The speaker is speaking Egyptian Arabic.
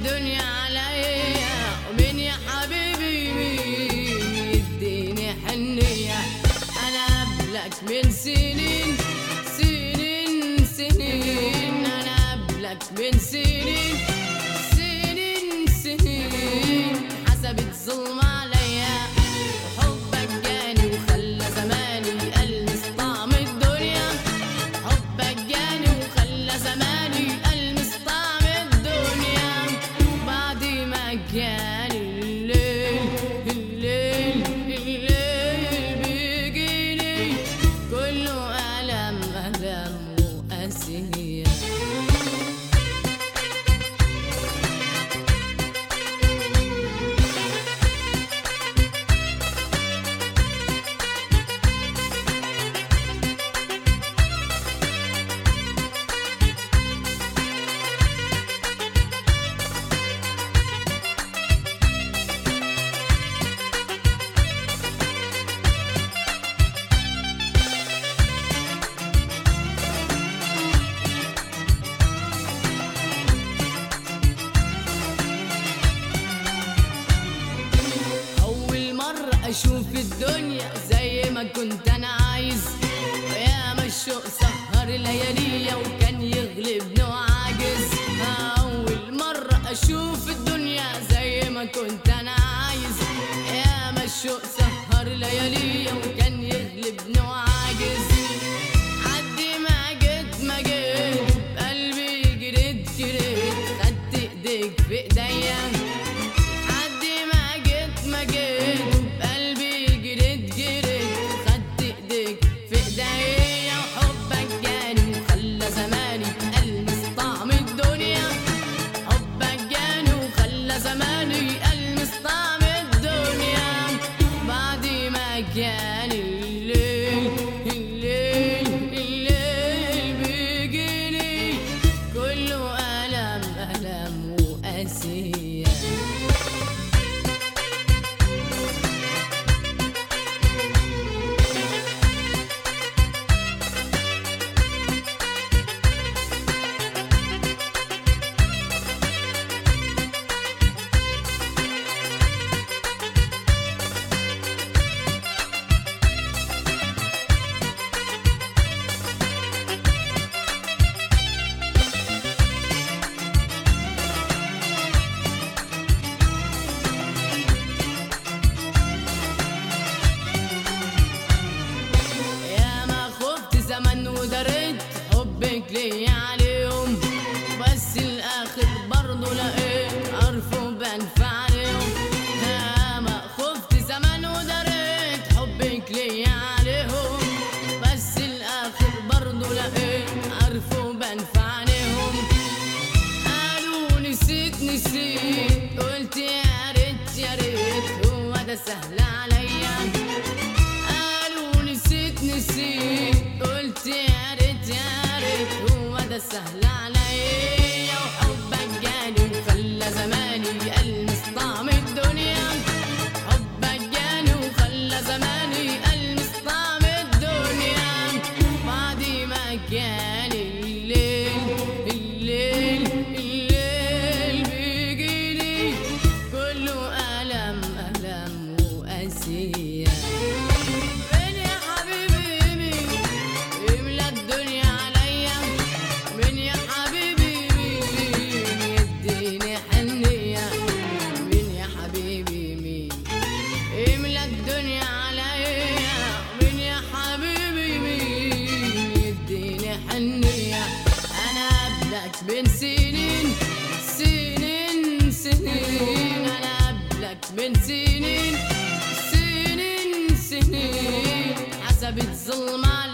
الدنيا عليا ومين يا حبيبي مين يديني حنية أنا قبلك من سنين سنين سنين أنا قبلك من سنين سنين سنين حسبت ظلم عليا وحبك جاني وخلى زماني ألمس طعم الدنيا حبك جاني وخلى زماني ألمس طعم الدنيا بعد ما جاني الليل الليل الليل بيجيني كله ألم ألم وأسير أول مرة أشوف الدنيا زي ما كنت أنا عايز ويا ما الشوق سهر لياليا وكان يغلبني وعاجز أول مرة أشوف الدنيا زي ما كنت أنا عايز يا ما الشوق سهر لياليا وكان يغلبني وعاجز عدي ما جيت ما جيت قلبي جريت جريت خدت ايديك في ايديا عدي ما جيت ما جيت قلبي جريت جريت خدت ايديك في ايديا وحبك جاني وخلى زماني المس طعم الدنيا حبك جاني وخلى زماني المس طعم الدنيا بعد ما جاني الليل الليل الليل بيجيني كله ألم ألم وأسير يا ما خفت زمن ودريت حبك ليا عليهم بس الاخر برضه لقيت عرفه بنفع عليهم يا ما خفت زمن ودريت حبك ليا عليهم بس الاخر برضه لقيت عرفه بنفع عليهم قالوا نسيت نسيت قلت يا ريت يا ريت هو ده سهل عليا قالوا نسيت نسيت قلت يا ريت يا ريت هو ده سهل عليا وحبك جاني وخلى زماني ألمس طعم الدنيا حبك جاني وخلى زماني ألمس طعم الدنيا بعد ما جاني الليل الليل الليل بيجيني كله ألم ألم وأسير فين يا حبيبي مين يملى الدنيا عليا مين يا حبيبي مين يديني حنية مين يا حبيبي مين يملى الدنيا عليا مين يا حبيبي مين يديني حنية أنا قبلك بين سنين سنين سنين أنا قبلك من سنين سنين سنين حسبت ظلم على